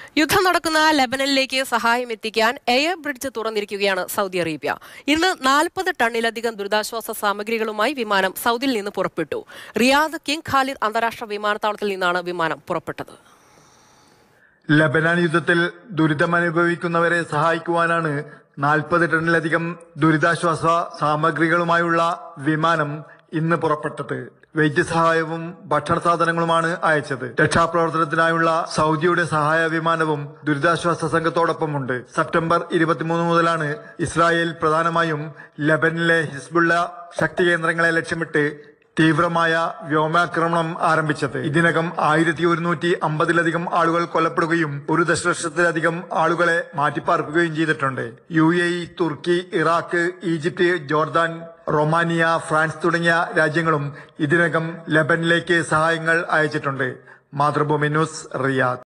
യുദ്ധം നടക്കുന്ന ലെബനനിലേക്ക് സഹായം എത്തിക്കാൻ എയർ ബ്രിഡ്ജ് തുറന്നിരിക്കുകയാണ് സൗദി അറേബ്യ ഇന്ന് നാൽപ്പത് ടണ്ണിലധികം ദുരിതാശ്വാസ സാമഗ്രികളുമായി വിമാനം സൗദിയിൽ നിന്ന് പുറപ്പെട്ടു റിയാദ് കിങ് ഖാലിദ് അന്താരാഷ്ട്ര വിമാനത്താവളത്തിൽ നിന്നാണ് വിമാനം പുറപ്പെട്ടത് ലബനാൻ യുദ്ധത്തിൽ ദുരിതമനുഭവിക്കുന്നവരെ സഹായിക്കുവാനാണ് നാൽപ്പത് ടണ്ണിലധികം ദുരിതാശ്വാസ സാമഗ്രികളുമായുള്ള വിമാനം ഇന്ന് പുറപ്പെട്ടത് വൈദ്യസഹായവും ഭക്ഷണ സാധനങ്ങളുമാണ് അയച്ചത് രക്ഷാപ്രവർത്തനത്തിനായുള്ള സൗദിയുടെ സഹായ വിമാനവും ദുരിതാശ്വാസ സംഘത്തോടൊപ്പമുണ്ട് സെപ്റ്റംബർ ഇരുപത്തിമൂന്ന് മുതലാണ് ഇസ്രായേൽ പ്രധാനമായും ലബനിലെ ഹിസ്ബുള്ള ശക്തി കേന്ദ്രങ്ങളെ ലക്ഷ്യമിട്ട് തീവ്രമായ വ്യോമാക്രമണം ആരംഭിച്ചത് ഇതിനകം ആയിരത്തി ഒരുന്നൂറ്റി അമ്പതിലധികം ആളുകൾ കൊല്ലപ്പെടുകയും ഒരു ദശലക്ഷത്തിലധികം ആളുകളെ മാറ്റിപ്പാർക്കുകയും ചെയ്തിട്ടുണ്ട് U A E Turkey Iraq Egypt Jordan Romania France തുടങ്ങിയ രാജ്യങ്ങളും ഇതിനകം ലബനിലേക്ക് സഹായങ്ങൾ അയച്ചിട്ടുണ്ട് മാതൃഭൂമി ന്യൂസ് റിയാദ്